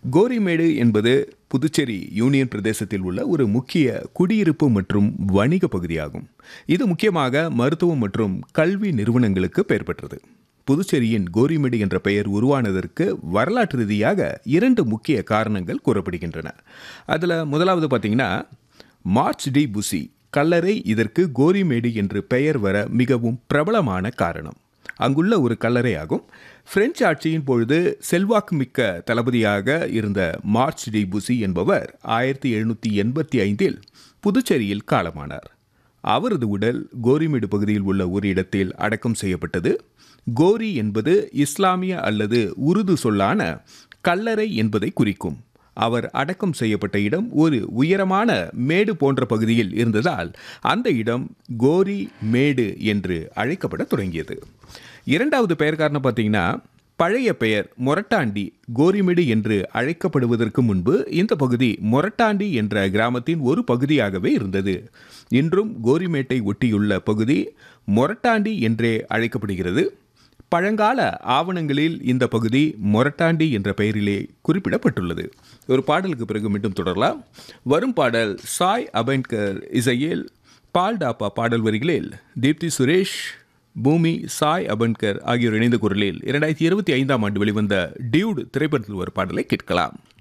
கோரிமேடு என்பது புதுச்சேரி யூனியன் பிரதேசத்தில் உள்ள ஒரு முக்கிய குடியிருப்பு மற்றும் வணிக பகுதியாகும் இது முக்கியமாக மருத்துவம் மற்றும் கல்வி நிறுவனங்களுக்கு பெயர் பெற்றது புதுச்சேரியின் கோரிமேடு என்ற பெயர் உருவானதற்கு வரலாற்று ரீதியாக இரண்டு முக்கிய காரணங்கள் கூறப்படுகின்றன அதில் முதலாவது பார்த்தீங்கன்னா மார்ச் டி புசி கல்லறை இதற்கு கோரிமேடு என்று பெயர் வர மிகவும் பிரபலமான காரணம் அங்குள்ள ஒரு கல்லறை ஆகும் பிரெஞ்சு ஆட்சியின் பொழுது செல்வாக்கு மிக்க தளபதியாக இருந்த மார்ச் டி புசி என்பவர் ஆயிரத்தி எழுநூற்றி எண்பத்தி ஐந்தில் புதுச்சேரியில் காலமானார் அவரது உடல் கோரிமேடு பகுதியில் உள்ள ஒரு இடத்தில் அடக்கம் செய்யப்பட்டது கோரி என்பது இஸ்லாமிய அல்லது உருது சொல்லான கல்லறை என்பதை குறிக்கும் அவர் அடக்கம் செய்யப்பட்ட இடம் ஒரு உயரமான மேடு போன்ற பகுதியில் இருந்ததால் அந்த இடம் கோரி மேடு என்று அழைக்கப்பட தொடங்கியது இரண்டாவது பெயர் காரணம் பார்த்தீங்கன்னா பழைய பெயர் மொரட்டாண்டி கோரிமேடு என்று அழைக்கப்படுவதற்கு முன்பு இந்த பகுதி மொரட்டாண்டி என்ற கிராமத்தின் ஒரு பகுதியாகவே இருந்தது இன்றும் கோரிமேட்டை ஒட்டியுள்ள பகுதி மொரட்டாண்டி என்றே அழைக்கப்படுகிறது பழங்கால ஆவணங்களில் இந்த பகுதி மொரட்டாண்டி என்ற பெயரிலே குறிப்பிடப்பட்டுள்ளது ஒரு பாடலுக்கு பிறகு மீண்டும் தொடரலாம் வரும் பாடல் சாய் அபேன்கர் இசையில் பால் டாப்பா பாடல் வரிகளில் தீப்தி சுரேஷ் பூமி சாய் அபன்கர் ஆகியோர் இணைந்த குரலில் இரண்டாயிரத்தி இருபத்தி ஐந்தாம் ஆண்டு வெளிவந்த டியூட் திரைப்படத்தில் ஒரு பாடலை கேட்கலாம்